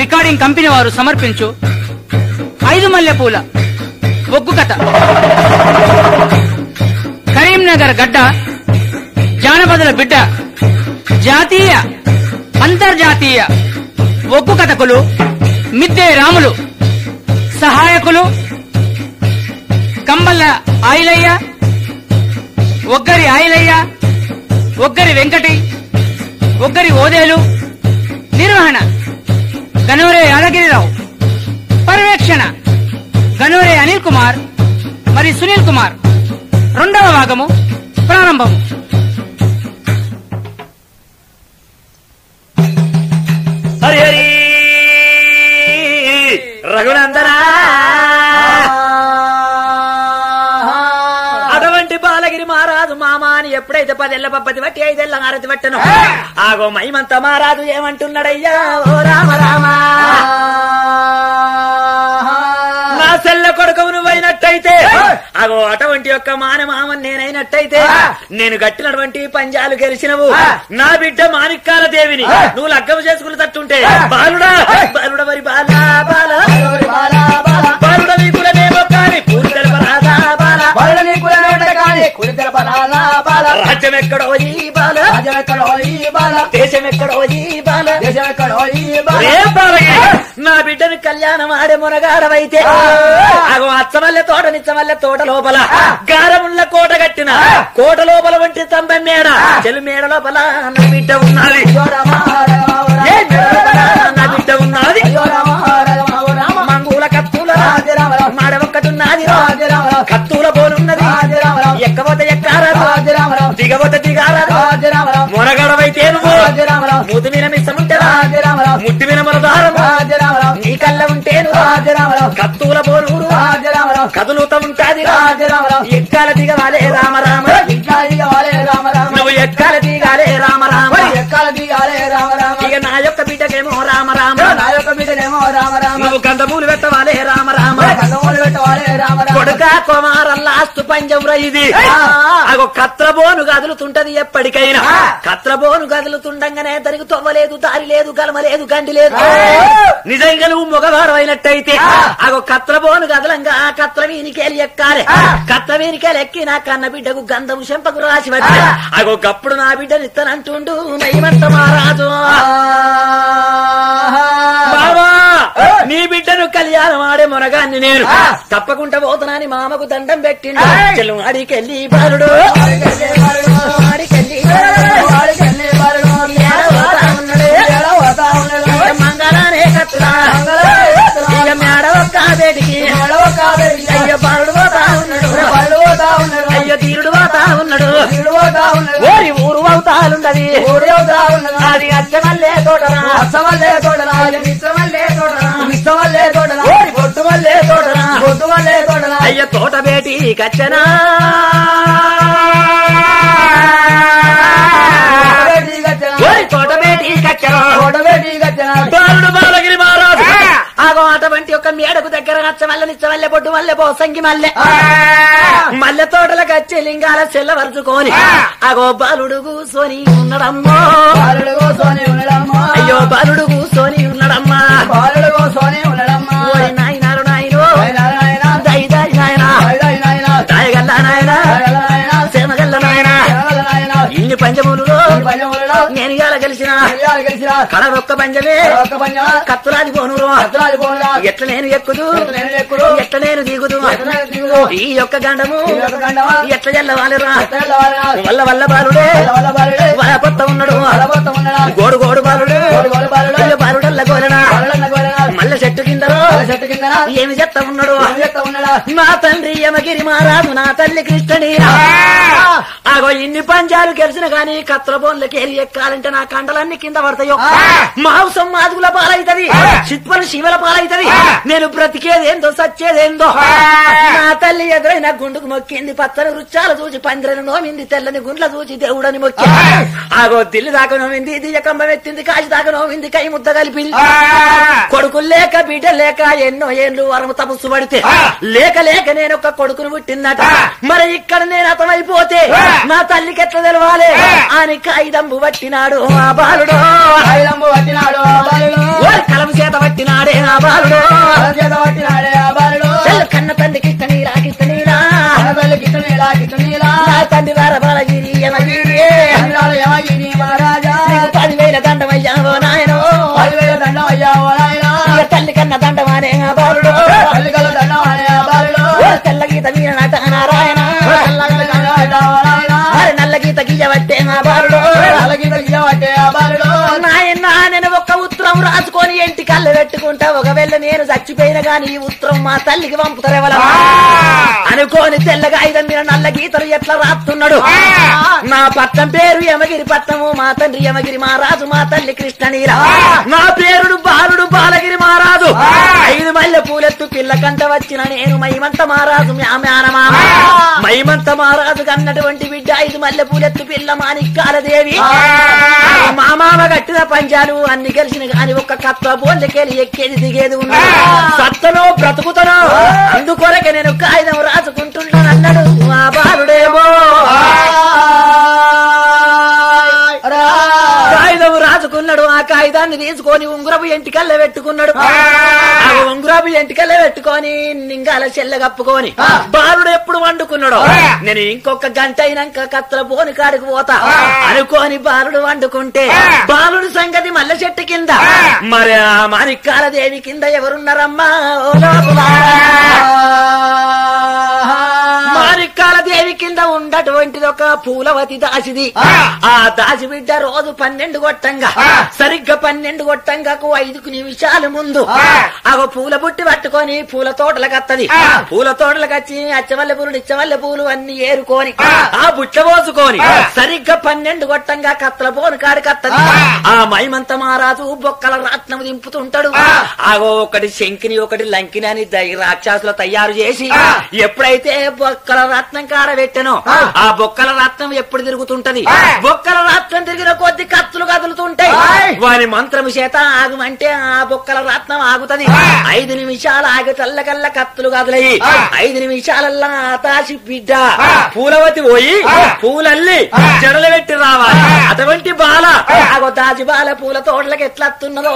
Recording company వారు సమర్పించు ఐదు మల్లెపూల ఒగ్గు కథ కరీంనగర్ గడ్డ జానపదుల బిడ్డ జాతీయ అంతర్జాతీయ ఒగ్గు కథకులు మిద్దె రాములు సహాయకులు కంబల్ల ఆయిలయ్య ఒగ్గరి ఆయిలయ్య ఒగ్గరి వెంకటి ఒగ్గరి ఓదేలు నిర్వహణ గనోరే యాదగిరిరావు పర్యవేక్షణ గనోరే అనిల్ కుమార్ మరి సునీల్ కుమార్ రెండవ భాగము ప్రారంభము హరి హరి రఘునందనా అటువంటి బాలగిరి మహారాజు మామ అని ఎప్పుడైతే పదేళ్ల పప్పది బట్టి ఐదేళ్ల హారతి పట్టను ఆగో మైమంత మహారాజు ఏమంటున్నాడయ్యా ఓ రామ రామ నా సెల్ల కొడుకు నువ్వైనట్టయితే అగో అటువంటి యొక్క మాన మామని నేనైనట్టయితే నేను కట్టినటువంటి పంజాలు గెలిచినవు నా బిడ్డ మాణిక్కాల దేవిని నువ్వు లగ్గం చేసుకుని తట్టుంటే బాలుడా బాలుడ మరి బాలా బాల బాలుడ నీకులనేమో కాని పూరి తెలపరాదా బాల రాజ్యం ఎక్కడో ఈ బాల దేశం ఎక్కడో ఈ బాల ఏ బాలకి నా బిడ్డను కళ్యాణం ఆడే మునగాడవైతే అగో అచ్చమల్లె తోట నిచ్చమల్లె తోట లోపల గారముళ్ళ కోట కట్టిన కోట లోపల వంటి తంబె మేడ చెలు మేడ లోపల నా బిడ్డ ఉన్నది ఏ మేడ లోపల నా బిడ్డ ఉన్నది మంగూల కత్తుల మాడ ఒక్కటి ఉన్నది కత్తుల పోనున్నది ఎక్కబోతే ఎక్కారదు దిగబోతే దిగారదు మునగడవైతే నువ్వు మూతి మీద మిස්සముంటదా ముట్టి మీద మనదారం నీ కళ్ళ ఉంటే నువ్వు కత్తుల పోనూరు కదులుతా ఉంటాది ఎక్కాల దిగవాలే రామ రామ నువ్వు ఎక్కాల దిగాలే రామ రామ ఇక నా యొక్క బిడ్డకేమో రామ రామ నువ్వు కందమూలు పెట్టవాలే రామ రామ కొడుక కుమారల్లాస్తు పంజం ఇది అగో కత్రబోను కదులుతుంటది ఎప్పటికైనా కత్రబోను కదులుతుండగానే దానికి తొవ్వలేదు దారి లేదు గలమ లేదు గండి లేదు నిజంగా నువ్వు మగవారు అయినట్టయితే అగో కత్రబోను కదలంగా ఆ కత్ర వీనికేలి ఎక్కాలి కత్ర వీనికేలి ఎక్కి నా కన్న బిడ్డకు గంధము చెంపకు రాసి వచ్చి అగో గప్పుడు నా బిడ్డని ఇత్తనంటుండు నయమంత మహారాజు బావా నీ బిడ్డను కళ్యాణం ఆడే మునగాన్ని నేను తప్పకుండా పోతున్నాని మామకు దండం పెట్టిండు చెల్లు అడికెళ్ళి బాలుడు అడికెళ్ళి మంగళానే కత్తులా ఇక మేడ ఒక్క బేటికి అయ్య బాలుడు పోతా ఉన్నాడు అయ్య తీరుడు పోతా ఉన్నాడు ఓరి ఊరు అవుతాలుండది అది అచ్చమల్లే తోటరా ఓరి బొట్టు మల్లే తోటరా అయ్య తోట బేటి కచ్చనా ఓరి తోట బేటి కచ్చరా బాలుడు బాలగిరి మహారాజు ఆగో అటువంటి ఒక మేడకు దగ్గర నచ్చమల్లె నిచ్చమల్లె పొట్టు మల్లె పోసంగి మల్లె మల్లె తోటలకు వచ్చి లింగాల చెల్లవరుచుకొని ఆగో బాలుడు కూసోని ఉన్నాడమ్మో అయ్యో బాలుడు కూసోని ఉన్నాడమ్మా ఓరి నాయనారు నాయను దై దై నాయనా దాయగల్ల నాయనా సేమగల్ల నాయనా ఇన్ని పంచములలో నేను ఇవాళ గెలిచిన కళ ఒక్క పంచమే కత్తులాది పోను ఎట్ల నేను ఎక్కుదు ఎట్ల నేను దిగుదు ఈ యొక్క గండము ఎట్ల జల్లవాలిరా వల్ల వల్ల బాలుడే వల పొత్త ఉన్నాడు గోడు గోడు బాలుడు అయ్యో బాలుడల్ల గోలనా మల్ల చెట్టు కిందలో ఏమి చెత్త ఉన్నాడు నా తండ్రి యమగిరి మహారాజు నా తల్లి కృష్ణని ఆగో ఇన్ని పంజాలు గెలిచిన గాని కత్రబోన్లకి ఏరి ఎక్కాలంటే నా కండలన్నీ కింద పడతాయో మాంసం మాదుగుల పాలైతది చిత్పల శివల పాలైతది నేను బ్రతికేదేందో సచ్చేదేందో నా తల్లి ఎదురైన గుండుకు మొక్కింది పచ్చని రుచాలు చూసి పందిరను నోమింది తెల్లని గుండ్ల చూసి దేవుడని మొక్కి ఆగో దిల్లి దాకా నోమింది దియ్యకంబం ఎత్తింది కాశి దాకా నోమింది కై ముద్ద కలిపింది కొడుకులు లేక బిడ్డ లేక ఎన్నో ఏళ్ళు వరము తపస్సు పడితే లేక లేక నేను ఒక కొడుకును పుట్టిందట మరి ఇక్కడ నేను అతమైపోతే నా తల్లికి ఎట్లా తెలవాలి అని కాగితంబు పట్టినాడు ఆ బాలుడు ఆయుధంబు పట్టినాడు ఆ బాలుడు ఓరి కలం చేత పట్టినాడే ఆ బాలుడు తల చేత పట్టినాడే ఆ బాలుడు చెల్లు కన్న తండ్రికి ఇష్ట నీలా కిష్ట నీలా తన తల్లి కిట్ట నీలా కిట్ట నీలా నా తండ్రి వార బాలగిరి యమగిరి చంద్రాల యమగిరి మహారాజా నీకు పదివేల దండమయ్యావో నాయనో పదివేల దండం అయ్యా ఓ నాయనా ఇక తల్లి కన్న దండమానే ఆ బాలుడు తల్లికల దండం అనే ఆ బాలుడు ఓ తెల్ల గీత వీర నట నారాయణ చల్లగల దండం అయ్యా ఓ నాయనా మరి నల్ల గీత గీయబట్టే ఆ బాలుడు అలాగే తగ్గియబట్టే ఆ బాలుడు నాయన నేను ఒక్క ఉత్తరం రాసుకొని ఇంటి కళ్ళు పెట్టుకుంటా ఒకవేళ నేను చచ్చిపోయిన గాని ఈ ఉత్తరం మా తల్లికి పంపుతారెవల అనుకోని తెల్లగా ఐదు మీద నల్ల గీతలు ఎట్లా రాస్తున్నాడు నా పట్టం పేరు యమగిరి పట్టము మా తండ్రి యమగిరి మహారాజు మా తల్లి కృష్ణనీల నా పేరుడు బాలుడు బాలగిరి మహారాజు ఐదు మల్లె పూలెత్తు పిల్ల కంట వచ్చిన నేను మైమంత మహారాజు మేనమామ మైమంత మహారాజు కన్నటువంటి బిడ్డ ఐదు మల్లె పూలెత్తు పిల్ల మాణిక్కాలదేవి మా మామ కట్టిన పంజాలు అన్ని కలిసిన గాని ఒక్క కత్త బోళ్ళకెళ్ళి ఎక్కేది దిగేది ఉంది సత్తనో బ్రతుకుతనో అందుకొరకే నేను కాగితం రాసుకుంటున్నాను అన్నాడు మా బాలుడేమో కాగితం రాసుకున్నాడు ఆ కాగితాన్ని తీసుకొని ఉంగురపు ఎంటికల్ల పెట్టుకున్నాడు ఆ ఉంగురపు ఎంటికల్ల పెట్టుకొని నింగాల చెల్ల కప్పుకొని బాలుడు ఎప్పుడు వండుకున్నాడు నేను ఇంకొక గంట అయినాక కత్తల పోని కాడికి పోతా అనుకోని బాలుడు వండుకుంటే బాలుడు సంగతి మల్ల చెట్టు కింద మరి ఆ మాణిక్కాల దేవి కింద ఎవరున్నారమ్మా ఓ లోపలారా. మాణిక్కాల దేవి కింద ఉండటువంటిది ఒక పూలవతి దాసిది ఆ దాసి బిడ్డ రోజు పన్నెండు కొట్టంగా సరిగ్గా పన్నెండు కొట్టంగాకు ఐదుకు నిమిషాలు ముందు ఆ పూల బుట్టి పట్టుకొని పూల తోటలకు వత్తది పూల తోటలకు వచ్చి అచ్చమల్లె పూలు నిచ్చమల్లె పూలు అన్ని ఏరుకొని ఆ బుట్ట పోసుకొని సరిగ్గా పన్నెండు కొట్టంగా కత్తల పోను కాడికత్తది ఆ మైమంత మహారాజు బొక్కల రాట్నం దింపుతుంటాడు ఆగో ఒకటి శంకిని ఒకటి లంకిని అని దై- రాక్షసులు తయారు చేసి ఎప్పుడైతే బొక్కల రత్నం కాడ పెట్టానో ఆ బొక్కల రత్నం ఎప్పుడు తిరుగుతుంటది బొక్కల రత్నం తిరిగిన కొద్ది కత్తులు కదులుతుంటాయి వాని మంత్రం చేత ఆగమంటే ఆ బొక్కల రత్నం ఆగుతది ఐదు నిమిషాలు ఆగి చల్లకల్ల కత్తులు కదులయి ఐదు నిమిషాలల్లా ఆతాసి బిడ్డ పూలవతి పోయి పూలల్లి జడలు పెట్టి రావాలి అటువంటి బాల ఆగో దాచి బాల పూల తోటలకు ఎట్లా వస్తున్నదో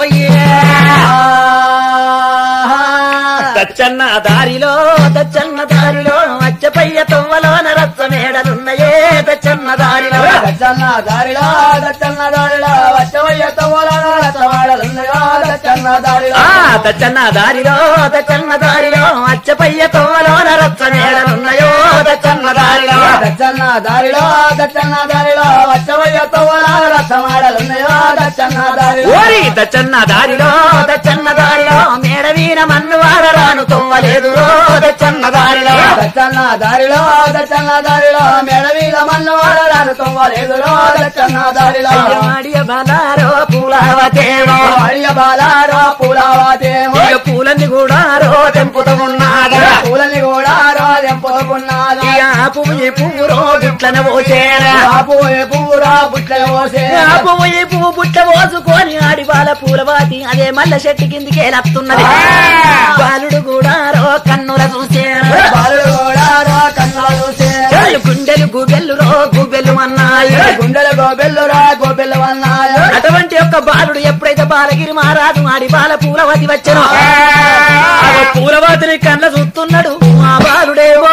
దచ్చన్న దారిలో దచ్చన్న దారిలో అచ్చపయ్య తొవ్వలోన రచ్చ మేడలున్నయే దచ్చన్న దారిలో దచ్చన్న దారిలో దచ్చన్న దారిలో వచ్చవయ్య తవ్వల రచ్చవాడలున్నయో దచ్చన్న దారిలో ఆ దచ్చన్న దారిలో దచ్చన్న దారిలో అచ్చపయ్య తొవ్వలోన రచ్చ మేడలున్నయో దచ్చన్న దారిలో దచ్చన్న దారిలో దచ్చన్న దారిలో వచ్చవయ్య తవ్వల రచ్చవాడలున్నయో దచ్చన్న దారిలో ఓరి దచ్చన్న దారిలో దచ్చన్న దారిలో మేడవీన మన్ను వాడరాను తొవ్వలేదు దచ్చన్న దారిలో దచ్చన్న దారిలో దచ్చన్న దారిలో మెడవీల మన్ను వాడరాను తొవ్వలేదులో దచ్చన్న దారిలో అయ్యవాడియ బలారో పూలవతేమో అడియ బాలారో పూలవాతేమో ఇక పూలన్నీ కూడా రో తెంపుతూ ఉన్నాడు పూలని కూడా రాజంపుకున్నాను ఇక ఆ పువ్వు ఈ పువ్వు రో గుట్లన పోసేరా బాపు పూరా బుట్ల పోసే ఆ పువ్వు ఈ పువ్వు బుట్ట పోసుకొని ఆడి బాల పూలవాతి అదే మల్ల చెట్టు కిందికి లత్తున్నది బాలుడు కూడా రో కన్నుల చూసేరా బాలుడు కూడా రా కన్నుల చూసే చెల్లు గుండెలు గుబెల్లు రో గుబెల్లు అన్నాయి గుండెలు గోబెల్లు రా గోబెల్లు అన్నాడు అటువంటి యొక్క బాలుడు ఎప్పుడైతే బాలగిరి మహారాజు ఆడి బాల పూలవతి వచ్చను ఆ పూలవతిని కళ్ళ చూస్తున్నాడు ఆ బాలుడేమో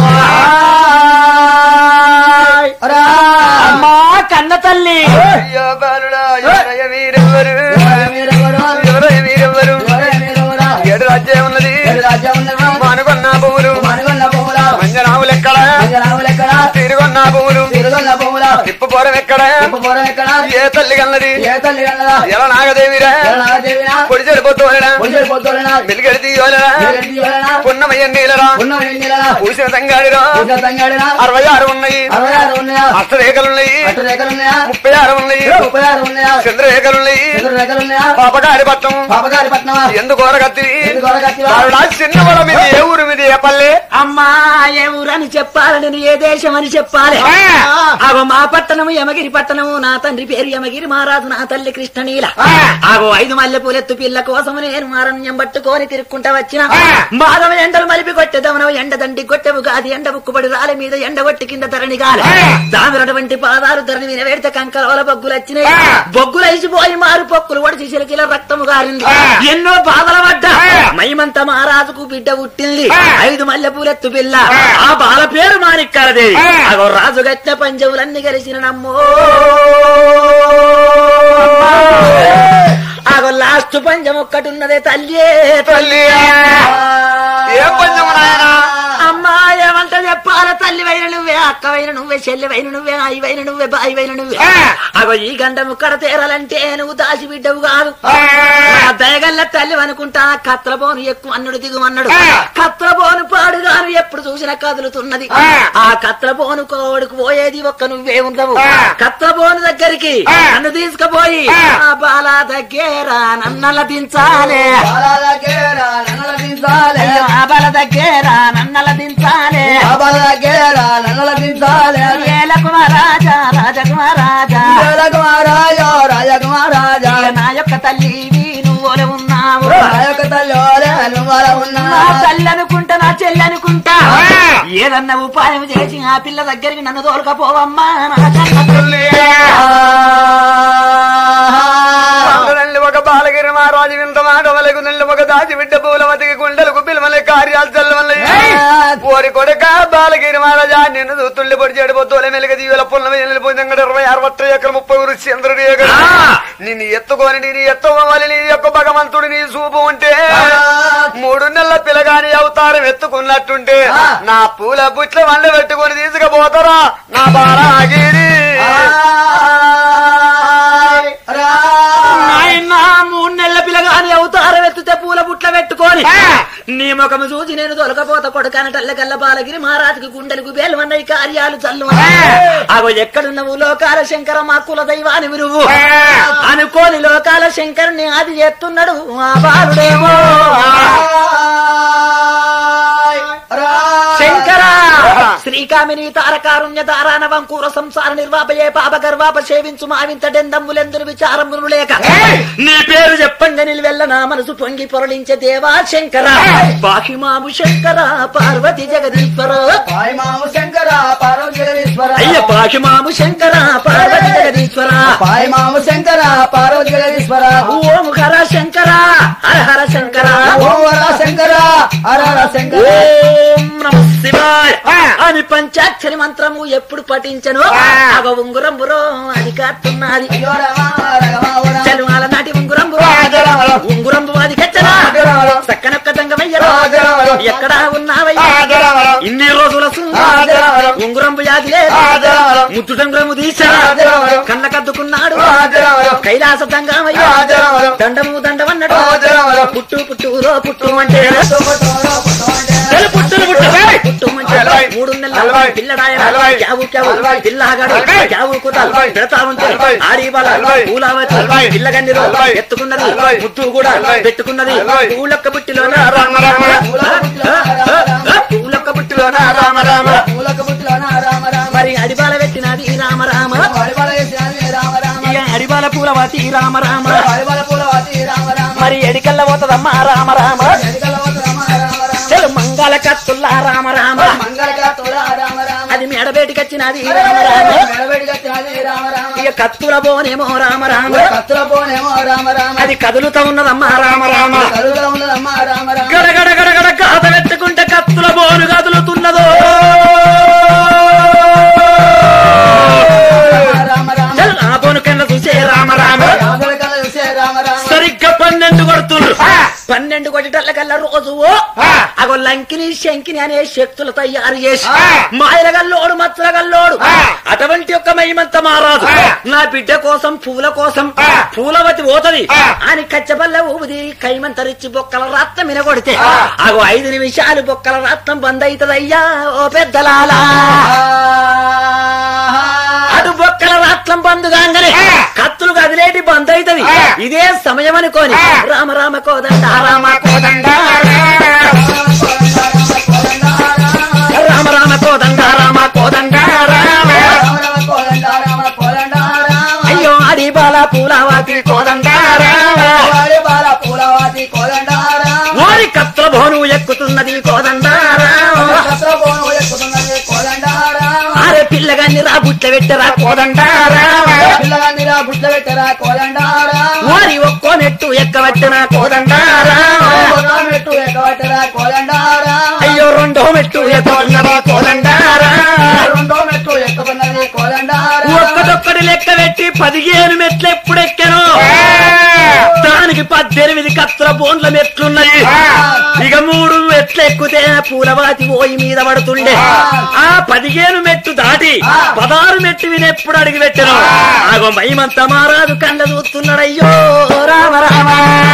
అమ్మా కన్న తల్లి అయ్యో బాలుడా ఎవరయ్య మీరెవ్వరు ఎవరయ్య మీరెవ్వరు ఏడు రాజ్యం ఉన్నది మానుకొన్న భూములు మంజనాములు ఎక్కడ తిరుగొన్న భూములు తిప్పు పోరం ఎక్కడ ఏ తల్లి కన్నది ఎలా నాగదేవిరా పొడి చెడిపోతురా మెలిగడి తీయోలరా పున్నమయ్య నీలరా పూసిన తంగాడిరా అరవై ఆరు ఉన్నాయి అష్టరేఖలున్నాయి ముప్పై ఆరు ఉన్నాయి చంద్రరేఖలున్నాయి పాపగారి పట్టం పాపగారి పట్నం ఎందుకు కత్తి ఎందుకు కత్తివా? చిన్న పొలం ఇది ఏ ఊరు మీది ఏ పల్లె అమ్మా ఏ ఊరని చెప్పాలి నేను ఏ దేశం అని చెప్పాలి అవ మా పట్టణం యమగిరి పట్టణము నా తండ్రి పేరు యమగిరి మహారాజు నా తల్లి కృష్ణనీల ఆగో ఐదు మల్లె పూలెత్తు పిల్ల కోసం నేను మారణ్యం పట్టుకొని తిరుక్కుంటా వచ్చిన బాధం ఎండలు మలిపి కొట్టెదమనవు ఎండ దండి కొట్టెవు గాది ఎండ బుక్కుబడి రాలి మీద ఎండ కొట్టి కింద ధరణి గాలి దామినటువంటి పాదాలు ధరణి మీద వేడితే కంకరవల బొగ్గులు వచ్చినాయి బొగ్గులు అయిసిపోయి మారు పొక్కులు ఒడిచి చిలకిల రక్తము గారింది ఎన్నో బాధల పడ్డ మైమంత మహారాజుకు బిడ్డ పుట్టింది ఐదు మల్లె పూలెత్తు పిల్ల ఆ బాల పేరు మాణిక్కాలదేవి అగో రాజు గట్టిన పంజవులన్నీ కలిసిన నమ్మో అగో లాస్ట్ పంజం ఒక్కటి ఉన్నదే తల్లి తల్లి ఏం పంచము నాయనా అమ్మా ఏమంట చెప్పాల తల్లి వైన నువ్వే అక్క వైన నువ్వే చెల్లి వైన నువ్వే అయి వైన నువ్వే బాయి వైన నువ్వే అగో ఈ గండం ఇక్కడ తేరాలంటే నువ్వు దాచి బిడ్డవు కాదు నా దయగల్ల తల్లి అనుకుంటా కత్రబోను ఎక్కువ అన్నుడు దిగుమన్నాడు కత్రబోను పాడుగాను ఎప్పుడు చూసినా కదులుతున్నది ఆ కత్రబోను కోడుకు పోయేది ఒక్క నువ్వే ఉండవు కత్రబోను దగ్గరికి నన్ను తీసుకుపోయి ఆ బాల దగ్గర నన్నల దించాలే బాలలకేరా నన్నల దించాలే అయ్యో, ఆ బాల దగ్గర నన్నల దించాలే బాలలకేరా నన్నల దించాలే రాజా రాజకుమారాజా రాజకుమారాజా రాజకుమారాజా నా యొక్క తల్లి నువ్వులే ఉన్నావు నా యొక్క తల్లి ఓలే నువ్వల ఉన్నా నా తల్లి అనుకుంటా నా చెల్లి అనుకుంటా ఏదన్నా ఉపాయం చేసి ఆ పిల్ల దగ్గరికి నన్ను తోలుకపోవమ్మా నా కన్న తల్లి. అందరండి ఒక బాలగిరి మహారాజు వింత మాట వలకు నెల్లి ఒక దాచి బిడ్డ పూలవతికి గుండెలకు పిలవలే కార్యాలు చల్లవల్ల ఓరి కొడక బాలగిరి మహారాజా నిన్ను చూస్తుండి పొడి చెడిపోతూలే మెలిగ దీవుల పుల్ల వెళ్ళిపోయింది అంగడి ఇరవై అరవై ఎకర ముప్పై ఊరు చంద్రుడి ఎకర నిన్ను ఎత్తుకొని నీ ఎత్తుకోవాలి నీ యొక్క భగవంతుడు నీ చూపు ఉంటే మూడు నెలల పిల్లగాని అవతారం ఎత్తుకున్నట్టుంటే నా పూల బుట్ల వండ పెట్టుకొని తీసుకుపోతారా నా బాలాగిరి నాయనా మూడు నెలల పిల్లగాని అవతారం ఎత్తుతే పూల బుట్ల పెట్టుకొని నీ ముఖము చూసి నేను తొలకపోత కొడుకనటల్లకల్ల బాలగిరి మహారాజుకి గుండెలకు బేలమన్నవి కార్యాలు చల్లు అగో ఎక్కడున్నవు లోకాల శంకర మా కుల దైవానివి నువ్వు అనుకోని లోకాల శంకరుని ఆది చేస్తున్నాడు ఆ బాలుడేమో శంకర శ్రీకామిని తారకారుణ్య తారాన వంకూర సంసార నిర్వాపయే పాప గర్వాప సేవించు మావింత డెందమ్ములెందును విచారములు లేక నీ పేరు చెప్పంగా నిలువెల్ల నా మనసు పొంగి పొరలించే దేవా శంకర పాహిమాము శంకర పార్వతి జగదీశ్వర పాయి మాము శంకర పార్వతి జగదీశ్వర అయ్య పాహిమాము శంకర పార్వతి జగదీశ్వర పాయి మాము శంకర పార్వతి జగదీశ్వర ఓం హర శంకర హర హర శంకర ఓం వర శంకర హర హర శంకర ఓం నమ శివాయ అని పంచాక్షరి మంత్రము ఎప్పుడు పఠించను అగ ఉంగురం బురో అది కాస్తున్నది అయ్యో రమ రగమ వర చలుమాల నాటి ఉంగురం బురో ఉంగురం అది కచ్చరా సక్కనొక్క దంగమయ్యరా ఎక్కడా ఉన్నావయ్యా ఇన్ని రోజుల ఉంగురం యాది లేదు ముద్దు దంగురము తీసా కళ్ళ కద్దుకున్నాడు కైలాస దంగమయ్యా దండము దండమన్నాడు పుట్టు పుట్టు రో పుట్టు అంటే చెలు పుట్టులు పుట్టు పుట్టు మంచి మూడు నెలల పిల్లడాయన క్యావు క్యావు పిల్లగాడు క్యావు కుతాలు పెడతా ఉంటే ఆడి బాల పూలావతి పిల్లగండిలో ఎత్తుకున్నది ముద్దు కూడా పెట్టుకున్నది పూలొక్క బుట్టిలోన రామ రామ పూలొక్క బుట్టిలోన రామ రామ మూలక బుట్టిలోన రామ రామ మరి అడిబాల పెట్టినది రామ రామ వడిబల వేసినది రామ రామ ఇక అడిబాల పూలవతి రామ రామ వడిబల పూలవతి రామ రామ మరి ఎడికల్ల పోతదమ్మా రామ రామ ఎడికల వత రామ రామ రామ చెలు మంగళ కత్తుల్లా రామ రామ మంగళగా తోడ రామ రామ అది మెడబేటికొచ్చినది రామ రామ మెడబెడిగా తినది రామ రామ ఇక కత్తుల బోనేమో రామ రామ కత్తుల పోనేమో రామ రామ అది కదులుతా ఉన్నదమ్మా రామ రామ కలుగులో ఉన్నదమ్మ రామ రామ గడగడ గడగడ గాథ పెట్టుకుంటే కత్తుల బోను కదులుతున్నదో రామ రామ చల్ ఆ బోను కింద చూసే రామ రామ రాముల కళ చూసే రామ రామ సరిగ్గా పన్నెండు కొడుతుండ్రు పన్నెండు కొట్టేటల్ల కల్లా రోజు అగో లంకిని శంకిని అనే శక్తులు తయారు చేసి మాయల గల్లోడు మచ్చల గల్లోడు అటువంటి ఒక మహిమంత మారాదు నా బిడ్డ కోసం పూల కోసం పూలవతి పోతది అని కచ్చబల్ల ఊది కైమంతరిచ్చి బొక్కల రత్నం వినగొడితే అగో ఐదు నిమిషాలు బొక్కల రత్నం బంద్ అవుతుందయ్యా ఓ పెద్దలాలా అటు బొక్కల రాట్లం బంధు కాగానే కత్తులు కదిలేటి బంద్ అవుతుంది ఇదే సమయం అనుకోని రామ రామ కోదండ రామ కోదండ రామ రామ కోదండ రామ కోదండ రామ రామ రామ కోదండ రామ కోదండ భోను ఎక్కుతున్నది కోదండారా సత్రపోను ఎక్కుతున్నది కోదండారా అరే పిల్లగాన్ని రా బుట్ల పెట్టరా కోదండారా పిల్లగాన్నిరా బుట్ల పెట్టరా కోదండారా వారి ఒక్కో నెట్టు ఎక్కబట్టిన కోదండారా ఒక మెట్టు ఎక్కబట్టరా కోదండారా అయ్యో రెండో మెట్టు ఎక్కబడినవా కోదండారా రెండో మెట్టు ఎక్కబడినది కోదండారా ఒక్కటొక్కటి లెక్క పెట్టి పదిహేను మెట్లు ఎప్పుడెక్కాను దానికి పద్దెనిమిది కత్తుల బోన్ల మెట్లున్నాయి ఇక మూడు మెట్లు ఎక్కితే పూలవాతి ఓయి మీద పడుతుండే ఆ పదిహేను మెట్టు దాటి పదహారు మెట్టు వినెప్పుడు అడిగి పెట్టాను ఆగో మైమంత మారాదు కళ్ళ చూస్తున్నాడయ్యో రామ రామ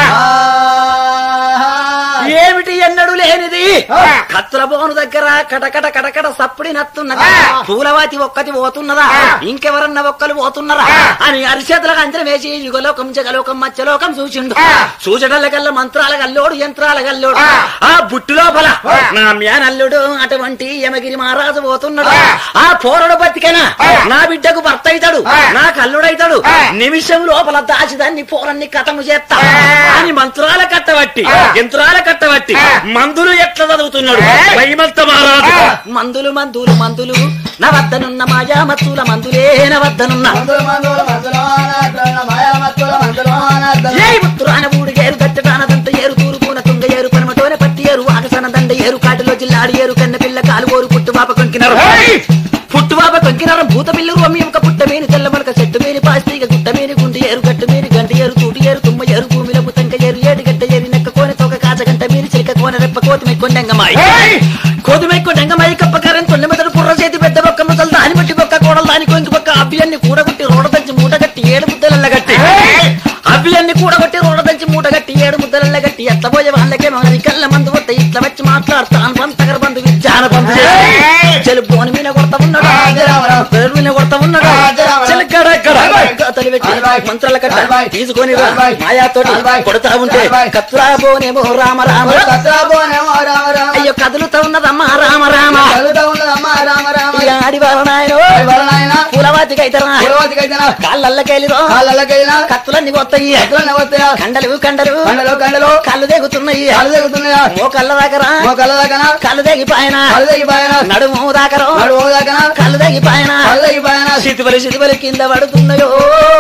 ఏమిటి ఎన్నడు లేనిది కత్తుల బోను దగ్గర కటకట కటకట సప్పుడి నత్తున్నదా పూలవాతి ఒక్కటి పోతున్నదా ఇంకెవరన్నా ఒక్కరు పోతున్నారా అని అరిచేతులకు అంచన వేసి యుగలోకం జగలోకం మత్స్యలోకం చూసిండు చూచడల కల్లా మంత్రాల గల్లోడు యంత్రాల గల్లోడు ఆ బుట్టు లోపల నా మ్యానల్లుడు అటువంటి యమగిరి మహారాజు పోతున్నాడు ఆ పోరడు బతికనా నా బిడ్డకు భర్త అవుతాడు నా కల్లుడైతాడు నిమిషం లోపల దాచిదాన్ని పోరన్ని కథము చేస్తా అని మంత్రాల కట్టబట్టి యంత్రాల కట్టబట్టి మందులు ఎట్లా చదువుతున్నాడు వైమంత మహారాజు మందులు మందులు మందులు నా వద్దనున్న మాయా మత్తుల మందులే నా వద్దనున్న మందుల మందుల మందులోన మాయా మత్తుల మందులోన ఏ ఉత్తరాన ఊడి ఏరు గట్టడాన దంత ఏరు తూరుపున తుంగ ఏరు పనమటోనే పట్టి ఏరు ఆకసన దండ ఏరు కాటిలో జిల్లాడి ఏరు కన్న పిల్ల కాలు ఓరు పుట్టు బాప కొంకినారు పుట్టు బాప కొంకినారం భూత బిల్లు రొమ్మి ఒక పుట్ట మీని తెల్ల మనక చెట్టు మీని పాస్తిగ గుట్ట మీని గుండి ఏరు గట్టు మీని గంట ఏరు తూటి ఏరు తుమ్మ ఏరు భూమిలో పుతంక ఏరు ఏడు గంట ఏరి నెక్క కోని తోక కాచ గంట మీని చిలిక కోన రెప్ప కోతి మెక్కొండెంగమాయి కోతి మెక్కొండెంగమాయి కప్పకారం తొండె మెదడు పుర్ర చేతి పెద్ద బొక్క ముసలు దాని బట్టి బొక్క కోడలు దాని కొంకి బొక్క అబ్బియన్ని కూడగొట్టి రోడ దంచి మూట గట్టి ఏడు ముద్దలల్ల గట్టి అబ్బియన్ని కూడగొట్టి రోడ దంచి మూట గట్టి ఏడు ముద్దలల్ల గట్టి ఎట్ల పోయే వాళ్ళకే మనది కళ్ళ మందు వస్తే ఇట్లా వచ్చి మాట్లాడతాను పంతగర బంధు విజ్ఞాన బంధు చెలు బోని మీద కొడతా ఉన్నాడు పేరు మీద కొడతా ఉన్నాడు చెలక్కడక్కడ తొలి పెట్టి మంత్రాల కట్ట తీసుకొని రా మాయాతోటి కొడతా ఉంటే కత్తురా బోనేమో రామ రామ సత్రపోనేమో రామ రామ అయ్యో కదులుతా ఉన్నదమ్మా రామ రామ చదువుతా ఉన్నదమ్మా రామ రామ ఇక ఆడివారు నాయన ఎవరనాయన పూలవాతికి అయితరా పూర్వతికైతేనా కాళ్ళల్లకెళ్ళిరో కాళ్ళకైనా కత్తులన్నీ పోతాయి ఎట్లనే వస్తాయా కండలు కండలు కండలు కండలు కళ్ళు తెగుతున్నాయి కళ్ళు తెగుతున్నాయా ఓ కళ్ళ దగ్గర ఓ కళ్ళ దాకనా కళ్ళు తెగిపాయన కళ్ళు తెగిపోయినా నడుము దాకరో నడువు దాకనా కళ్ళు తెగిపాయన కళ్ళు తెగిపోయినా సిటిబలి సిటిబలి కింద పడుతున్నాయో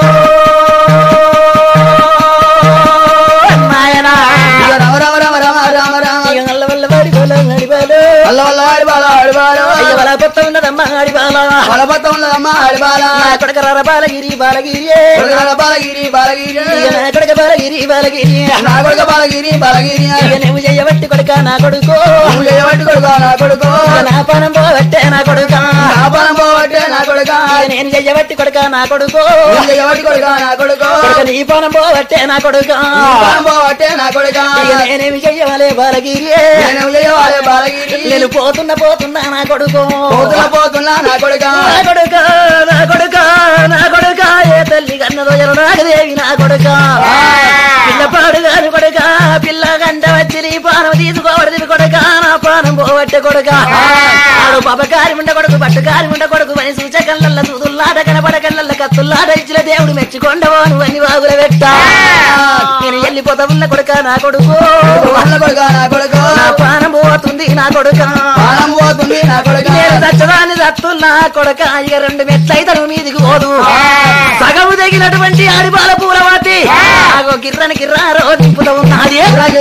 నాయనా ఇక రామ రామ రామ రామ రామ రామ ఇక నల్ల వల్ల వాడి గోల నడిపాలు అల్ల వల్ల ఆడిబాల ఆడిబాల అయ్య వల కొత్త ఉన్నదమ్మా ఆడిపాల బలపత్త ఉన్నదమ్మా ఆడిబాల నా కొడక రర బాలగిరి బాలగిరి కొడుకుల బాలగిరి బాలగిరి ఇక నా కొడక బాలగిరి బాలగిరి నా కొడుక బాలగిరి బాలగిరి ఇక నువ్వు చేయబట్టి కొడుక నా కొడుకు నువ్వు చేయబట్టి కొడుకు నా కొడుకు ఇక నా పానం పోవట్టే నా కొడుక నా బలం పోవట్టే నా కొడుక ఇక నేను చేయబట్టి కొడుక నా కొడుకు నువ్వు చేయబట్టి కొడుక నా కొడుకు కొడుక నీ పానం పోవట్టే నా కొడుక నీ బలం పోవట్టే నా కొడుక ఇక నేనేమి చెయ్యవలే బాలగిరి నేను చేయవాలి బాలగిరి నేను పోతున్నా పోతున్నా నా కొడుకు పోతున్నా పోతున్నా నా కొడుక నా కొడుక నా కొడుక నా కొడుక ఏ తల్లి కన్నదో ఎరనాగదేవి నా కొడుక పిల్ల పాడుగాని కొడుక పిల్ల గంట వచ్చి నీ పానం తీసుకోవడది కొడుక నా పానం పోవట్టే కొడుక ఆడు పపకారి ఉండ కొడుకు పట్టుకారి ఉండ కొడుకు అని సూచకళ్ళ సూదుల్లాట కనపడకళ్ళ కత్తుల్లాట ఇచ్చిన దేవుడు మెచ్చుకొండవో నువ్వు అన్ని వాగుల పెట్ట నేను వెళ్ళిపోతా ఉన్న కొడుక నా కొడుకు వాళ్ళ కొడుక నా కొడుకు నా పానం పోతుంది నా కొడుక ప్రాణం పోతుంది నా కొడుక నేను చచ్చదాన్ని చత్తున్నా కొడక ఇక రెండు మెట్లయితను మీదికి పోదు సగము తగినటువంటి ఆడిపాల పూలవాతి ఆగో గిర్రని గిర్రారో దింపుతా ఉన్నది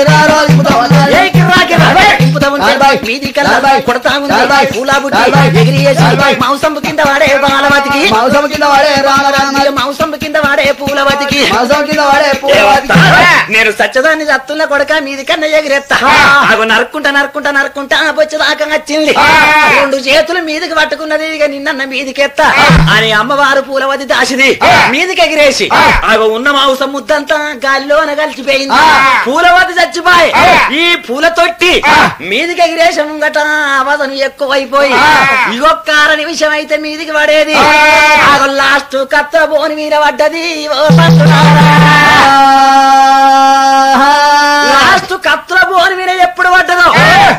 ఏ గిర్రా గిర్రా దింపుతా ఉంటే మీది కల్లా కొడతా ఉంది పూలా బుట్టి ఎగిరియేసి మాంసం కింద వాడే బాలవతికి మాంసం కింద వాడే రామ రామ ఇక మాంసం కింద వాడే పూలవతికి మాంసం కింద వాడే పూలవాతికి. నేను సచ్చదాన్ని చత్తున్న కొడక మీది కన్నా ఎగిరెత్తా ఆగో నరుక్కుంటా నరుక్కుంటా నరుక్కుంటా బొచ్చదాకా వచ్చింది రెండు చేతులు మీదికి పట్టుకున్నది ఇక నిన్న మీదికెత్తా అని అమ్మవారు పూలవతి దాసిది మీదికి ఎగిరేసి ఆగో ఉన్న మాంసం ముద్దంతా గాలిలోన కలిసిపోయింది పూలవతి చచ్చిపోయి ఈ పూల తొట్టి మీదికి ఎగిరేసి ముంగట అవసరం ఎక్కువైపోయి ఇంకొక అర నిమిషం అయితే మీదికి పడేది ఆగో లాస్ట్ కత్త బోని మీద పడ్డది ఓ పట్టునారా. లాస్ట్ కత్తుల బోని మీద ఎప్పుడు పడ్డదో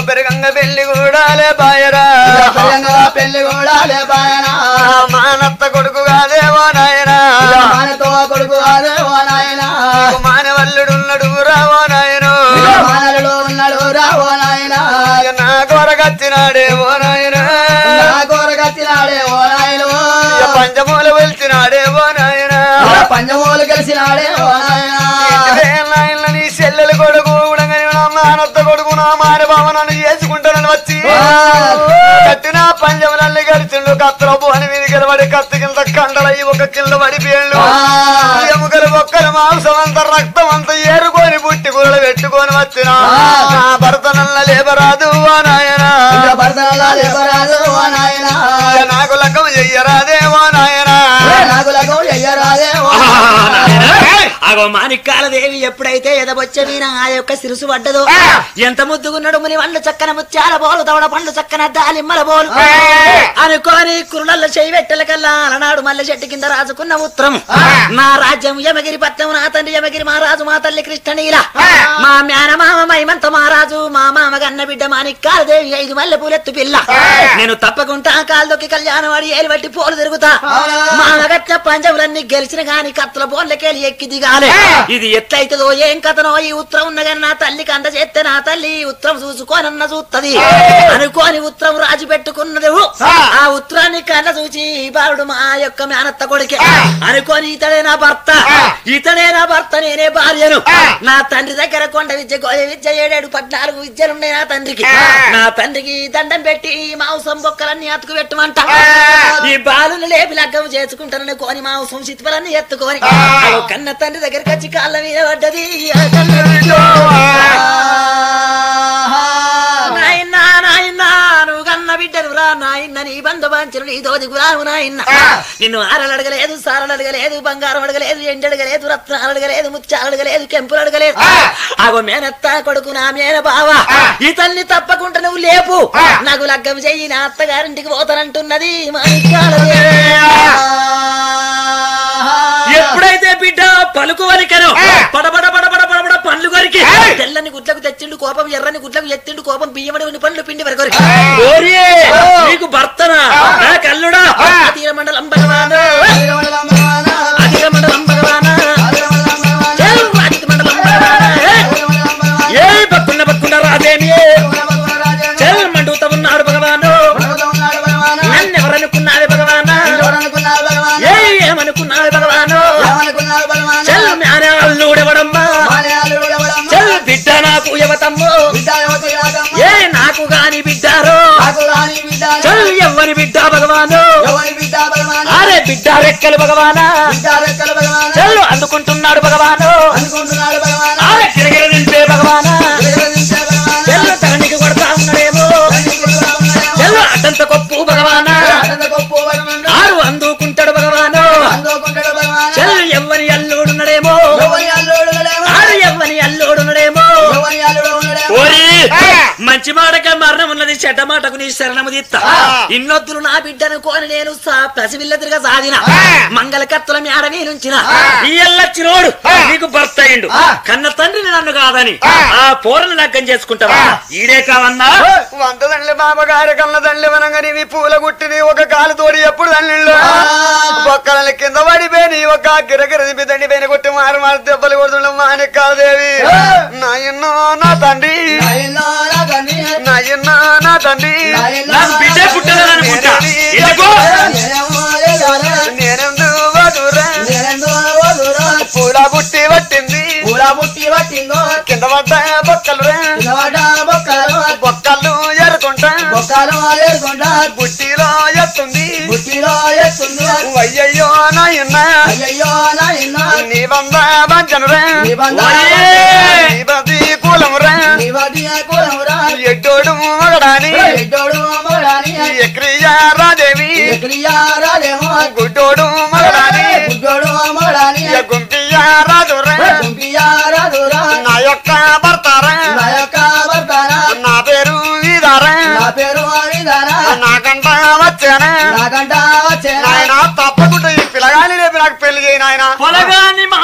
పెరగంగ పెళ్లి కూడా బాయరా పెళ్ళంగా పెళ్లి కూడా లేపాయనా మానత్త కొడుకు కాదేవో నాయనా మానతో కొడుకు అదే ఓ నాయనా మానవల్లుడున్నడు రావో నాయను మానలుడు ఉన్నాడు రా ఓ నాయనా నా కొరగచ్చినాడేవో నాయనా నా కోరగచ్చినాడే ఓ నాయను పంచమూల వెళ్తున్నాడేవో నాయనా పంచమూలు కలిసినాడే ఓ నాయనా నాయన నీ చెల్లెలు కొడుకు ఉడంగని నా మానత్త కొడుకు నా మాన బావ నన్ను చేసుకుంటానని వచ్చి కట్టిన పంచములన్నీ గడిచిండు కత్తరపు అని మీద గెలబడి కత్తి కింద కండలయ్యి ఒక కింద పడిపోయాడు ఎముకలు ఒక్కరు మాంసం అంత రక్తం అంత ఏరుకొని పుట్టి కూరలు పెట్టుకొని వచ్చిన నా భర్త నల్ల లేబరాదు ఆ నాయన భర్తనలా లేపరాదు ఓ నాయనా నాకు లగ్గం చెయ్యరాదే ఓ నాయన నాకు లగం చెయ్యరాదే ఓ అగో మాణిక్కాల దేవి ఎప్పుడైతే ఎదబొచ్చ వీణ ఆ యొక్క సిరుసు పడ్డదో ఎంత ముద్దుగున్నాడు ముని వండ్లు చక్కన ముత్యాల బోలు దవడ పండ్లు చక్కన దాలిమ్మల బోలు అనుకోని కురులల్ల చేయి పెట్టెల కల్లా అలనాడు మల్లె చెట్టు కింద రాజుకున్న ఉత్తరం నా రాజ్యం యమగిరి పట్నం నా తండ్రి యమగిరి మహారాజు మా తల్లి కృష్ణనీల మా మేనమామ మైమంత మహారాజు మా మామ గన్న బిడ్డ మాణిక్కాల దేవి ఐదు మల్లె పూలెత్తు పిల్ల నేను తప్పకుండా కాళ్ళొక్కి కళ్యాణం వాడి ఏలు బట్టి పోలు తిరుగుతా మా మగట్ల పంజములన్నీ గెలిచిన గాని కత్తుల బోర్లకెళ్ళి ఎక్కి దిగాలే ఇది ఎట్లయితదో ఏం కథనో ఈ ఉత్తరం ఉన్నగాని నా తల్లికి అంద చేస్తే నా తల్లి ఈ ఉత్తరం చూసుకోనన్న చూస్తది అనుకోని ఉత్తరం రాజు పెట్టుకున్నది ఆ ఉత్తరాన్ని కన్న చూచి ఈ బాలుడు మా యొక్క మేనత్త కొడుకే అనుకోని ఇతడే నా భర్త ఇతడే నా భర్త నేనే భార్యను నా తండ్రి దగ్గర కొండ విద్య గోయ విద్య ఏడేడు పద్నాలుగు విద్యలున్నాయి నా తండ్రికి నా తండ్రికి దండం పెట్టి ఈ మాంసం బొక్కలన్నీ అతుకు పెట్టమంట ఈ బాలుని లేపి లగ్గం చేసుకుంటానని కోని మాంసం చిత్తులన్నీ ఎత్తుకొని అగో కన్న తండ్రి దగ్గరికి వచ్చి కాళ్ళ మీద పడ్డది ఆ కన్న బిడ్డ. నాయనా నాయనా నువ్వు కన్న బిడ్డను రా నాయన్న నీ బంధు బాంచను నీ దోదికు రావు నాయన్న నిన్ను ఆరలు అడగలేదు సారలు అడగలేదు బంగారం అడగలేదు ఎండు అడగలేదు రత్నాలు అడగలేదు ముత్యాలు అడగలేదు కెంపులు అడగలేదు ఆగో మేనత్త కొడుకు నా మేన బావ ఈ తల్లి తప్పకుండా నువ్వు లేపు నాకు లగ్గం చెయ్యి నా అత్తగారింటికి పోతానంటున్నది మాణిక్యాలదేవి. ఎప్పుడైతే బిడ్డ పలుకు వరికను పడబడ పడబడ పడబడ పండ్లు కొరికి తెల్లని గుడ్లకు తెచ్చిండు కోపం ఎర్రని గుడ్లకు ఎత్తిండు కోపం బియ్యమడి పండ్లు పిండి వరకు ఓరి నీకు భర్తనా నా కల్లుడా అతీర మండలం భగవాను అతీర మండలం భగవానా ఏం అతిథి మండలం భగవానా ఏ పక్కున్న పక్కున్న రాదేమి చెల్ మండుతా ఉన్నాడు భగవాను నన్ను ఎవరనుకున్నావే భగవానా ఏ ఏమనుకున్నావే భగవాను చెల్ మ్యాన అల్లుడెవడమ్మా చెల్ బిడ్డ నాకు యువతమ్ము ఏ నాకు గాని బిడ్డారో చల్ ఎవ్వని బిడ్డ భగవాను అరే బిడ్డ రెక్కలు భగవానా చల్లు అందుకుంటున్నాడు భగవాను అరే గిరగిర నింపే భగవానా చెల్లు తగనికి కొడతా ఉన్నాడేమో చెల్లు అడ్డంత కొప్పు భగవానా ఆరు అందుకుంటాడు భగవాను చెల్లు ఎవ్వని అల్లుడున్నాడేమో ఆరు ఎవ్వని అల్లుడున్నాడేమో ఓరి మంచి మాటక మరణం ఉన్నది చెడ్డ మాటకు నీ శరణము తీత్త ఇన్నొద్దులు నా బిడ్డను కోని నేను సా- పసివిల్ల తిరగ సాధిన మంగళ కత్తుల మేడ నుంచిన ఈ ఎల్లచ్చినోడు నీకు భర్త అయిండు కన్న తండ్రిని నన్ను కాదని ఆ పోరను లగ్గం చేసుకుంటావా ఈడే కావన్నా వంద దండ్లి బాబగారి కన్న దండ్లి వనంగా నీవి పూల గుట్టిని ఒక కాలు తోడి ఎప్పుడు దండ్లిళ్ళు ఒక్కలని కింద పడిపోయి ఒక గిరగిర దింపి దండి పైన కొట్టి మారు మారు దెబ్బలు కొడుతుండ మాణిక్కాదేవి నాయన్నో నా తండ్రి నాయన్న నా తండ్రి నాకు బిడ్డే పుట్టదని అనుకుంటా ఎందుకు నేనెందు వధురా పూల బుట్టి పట్టింది బుట్టి పట్టిందో కింద పడ్డ బొక్కలు బొక్కలు బొక్కలు ఎరుకుంటా బొక్కలు ఏరుకుంటా బుట్టిలో ఎత్తుంది బుట్టిలో ఎత్తుంది అయ్యయ్యో నాయన్న అయ్యయ్యో నాయన నీ వంద వంచనురా నిబంధన నీ బది కులమురా నివది కులమురా ఎడ్డోడు మగడాని ఎడ్డోడు మొగడాని ఎక్రియా రాదేవి ఎక్రియారాలేమో గుడ్డోడు మగడాని గుడ్డోడు మొగడాని గుంపియా రాదురా కుంపియారాదురా నా యొక్క భర్తారా నా యొక్క భర్తనా నా పేరు ఇదారా నా పేరు అడిదారా నాకంట వచ్చానా నాకంట వచ్చేనా నాయన తప్పకుండా ఈ పిల్లగాని రేపు నాకు పెళ్లి చేయి నాయన పొలగాన్ని మా